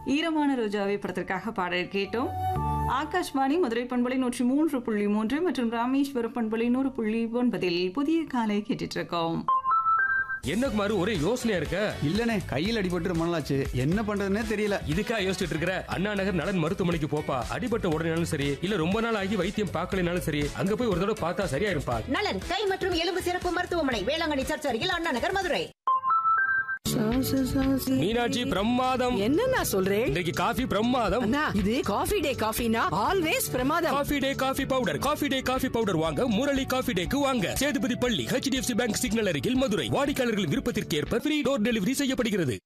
ஈரமான ரோஜாவை படத்திற்காக பாடல் கேட்டோம் ஆகாஷ்வாணி மதுரை பண்பலை நூற்றி மூன்று புள்ளி மூன்று மற்றும் ராமேஸ்வர பண்பலை நூறு புள்ளி ஒன்பதில் புதிய காலை கேட்டுட்டு இருக்கோம் என்ன குமார் ஒரே யோசனையா இருக்க இல்லனே கையில் அடிபட்டு ரொம்ப நாளாச்சு என்ன பண்றதுன்னே தெரியல இதுக்கா யோசிச்சுட்டு இருக்கிற அண்ணா நகர் நலன் மருத்துவமனைக்கு போப்பா அடிபட்ட உடனேனாலும் சரி இல்ல ரொம்ப நாள் ஆகி வைத்தியம் பார்க்கலைனாலும் சரி அங்க போய் ஒரு தடவை பார்த்தா சரியா இருப்பா நலன் கை மற்றும் எலும்பு சிறப்பு மருத்துவமனை வேளாங்கண்ணி சர்ச் அருகில் அண்ணா நகர் மதுரை மீனாட்சி பிரமாதம் என்ன நான் சொல்றேன் இன்றைக்கு காஃபி பிரமாதம் அண்ணா இது காஃபி டே காஃபினா ஆல்வேஸ் பிரமாதம் coffee day coffee powder coffee day coffee powder வாங்க முரளி காஃபி டேக்கு வாங்க சேதுபதி பள்ளி ஹெச்டிஎஃப்சி பேங்க் சிக்னல் அருகில் மதுரை வாடிக்கையாளர்கள் விருப்பத்திற்கு ஏற்ப ஃப்ரீ டோர் டெலிவரி செய்யப்படுகிறது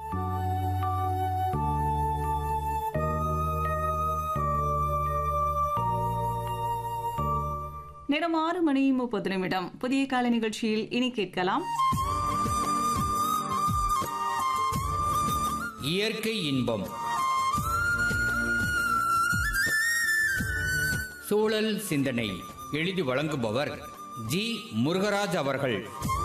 நேரம் ஆறு மணி முப்பது நிமிடம் புதிய காலை நிகழ்ச்சியில் இனி கேட்கலாம் இயற்கை இன்பம் சூழல் சிந்தனை எழுதி வழங்குபவர் ஜி முருகராஜ் அவர்கள்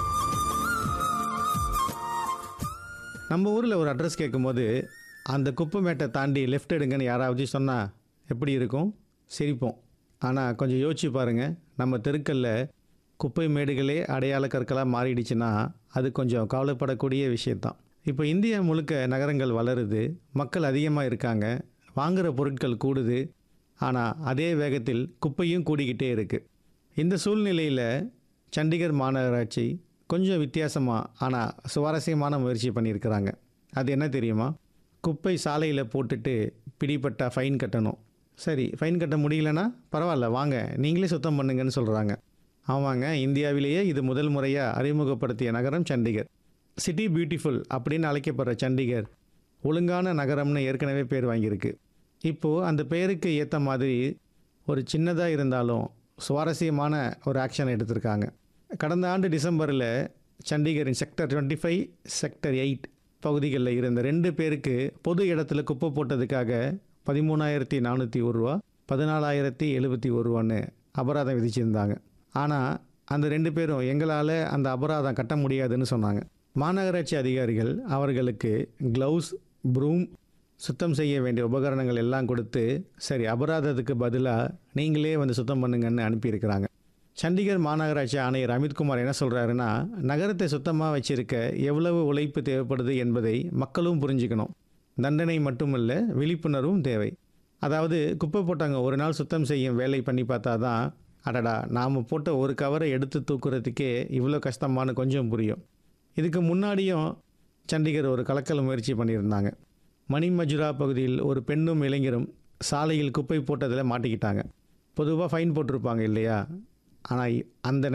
நம்ம ஊரில் ஒரு அட்ரஸ் கேட்கும்போது அந்த குப்பை மேட்டை தாண்டி லெஃப்ட் எடுங்கன்னு யாராவது சொன்னால் எப்படி இருக்கும் சிரிப்போம் ஆனால் கொஞ்சம் யோசிச்சு பாருங்கள் நம்ம தெருக்களில் குப்பை மேடுகளே அடையாள கற்களாக மாறிடுச்சுன்னா அது கொஞ்சம் கவலைப்படக்கூடிய விஷயந்தான் இப்போ இந்தியா முழுக்க நகரங்கள் வளருது மக்கள் அதிகமாக இருக்காங்க வாங்குகிற பொருட்கள் கூடுது ஆனால் அதே வேகத்தில் குப்பையும் கூடிக்கிட்டே இருக்குது இந்த சூழ்நிலையில் சண்டிகர் மாநகராட்சி கொஞ்சம் வித்தியாசமாக ஆனால் சுவாரஸ்யமான முயற்சி பண்ணியிருக்கிறாங்க அது என்ன தெரியுமா குப்பை சாலையில் போட்டுட்டு பிடிப்பட்டா ஃபைன் கட்டணும் சரி ஃபைன் கட்ட முடியலன்னா பரவாயில்ல வாங்க நீங்களே சுத்தம் பண்ணுங்கன்னு சொல்கிறாங்க ஆமாங்க இந்தியாவிலேயே இது முதல் முறையாக அறிமுகப்படுத்திய நகரம் சண்டிகர் சிட்டி பியூட்டிஃபுல் அப்படின்னு அழைக்கப்படுற சண்டிகர் ஒழுங்கான நகரம்னு ஏற்கனவே பேர் வாங்கியிருக்கு இப்போது அந்த பெயருக்கு ஏற்ற மாதிரி ஒரு சின்னதாக இருந்தாலும் சுவாரஸ்யமான ஒரு ஆக்ஷன் எடுத்திருக்காங்க கடந்த ஆண்டு டிசம்பரில் சண்டிகரின் sector twenty five sector eight பகுதிகளில் இருந்த ரெண்டு பேருக்கு பொது இடத்துல குப்பை போட்டதுக்காக பதிமூணாயிரத்தி நானூற்றி ஒரு ரூபா பதினாலாயிரத்தி எழுபத்தி ஒரு ரூபான்னு அபராதம் விதிச்சிருந்தாங்க ஆனால் அந்த ரெண்டு பேரும் எங்களால் அந்த அபராதம் கட்ட முடியாதுன்னு சொன்னாங்க மாநகராட்சி அதிகாரிகள் அவர்களுக்கு க்ளவுஸ் ப்ரூம் சுத்தம் செய்ய வேண்டிய உபகரணங்கள் எல்லாம் கொடுத்து சரி அபராதத்துக்கு பதிலாக நீங்களே வந்து சுத்தம் பண்ணுங்கன்னு அனுப்பியிருக்கிறாங்க சண்டிகர் மாநகராட்சி ஆணையர் அமித்குமார் என்ன சொல்கிறாருன்னா நகரத்தை சுத்தமாக வச்சிருக்க எவ்வளவு உழைப்பு தேவைப்படுது என்பதை மக்களும் புரிஞ்சுக்கணும் தண்டனை மட்டுமல்ல விழிப்புணர்வும் தேவை அதாவது குப்பை போட்டாங்க ஒரு நாள் சுத்தம் செய்யும் வேலை பண்ணி பார்த்தா தான் அடடா நாம் போட்ட ஒரு கவரை எடுத்து தூக்குறதுக்கே இவ்வளோ கஷ்டமானு கொஞ்சம் புரியும் இதுக்கு முன்னாடியும் சண்டிகர் ஒரு கலக்கல் முயற்சி பண்ணியிருந்தாங்க மணிமஜுரா பகுதியில் ஒரு பெண்ணும் இளைஞரும் சாலையில் குப்பை போட்டதில் மாட்டிக்கிட்டாங்க பொதுவாக ஃபைன் போட்டிருப்பாங்க இல்லையா ஆனால் அந்த